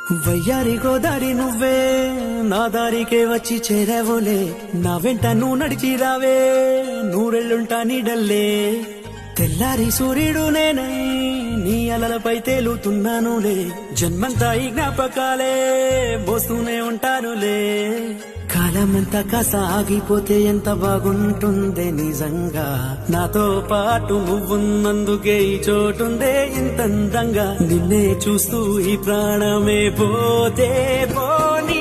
వయ్యారి గోదారి నువ్వే నా దారికే వచ్చి చేరావులే నా వెంట నువ్వు నడిచి రావే నూరెళ్ళుంటా నీడల్లే తెల్లారి సూర్యుడు నేనై నీ అలలపై తేలుతున్నానులే జన్మంతా ఈ జ్ఞాపకాలే మోస్తూనే ఉంటానులే కాలమంతా కాస ఆగిపోతే ఎంత బాగుంటుందే నిజంగా నాతో పాటు నువ్వున్నందుకే ఈ చోటుందే ఇంత అందంగా నిన్నే చూస్తూ ఈ ప్రాణమే పోతే పోనీ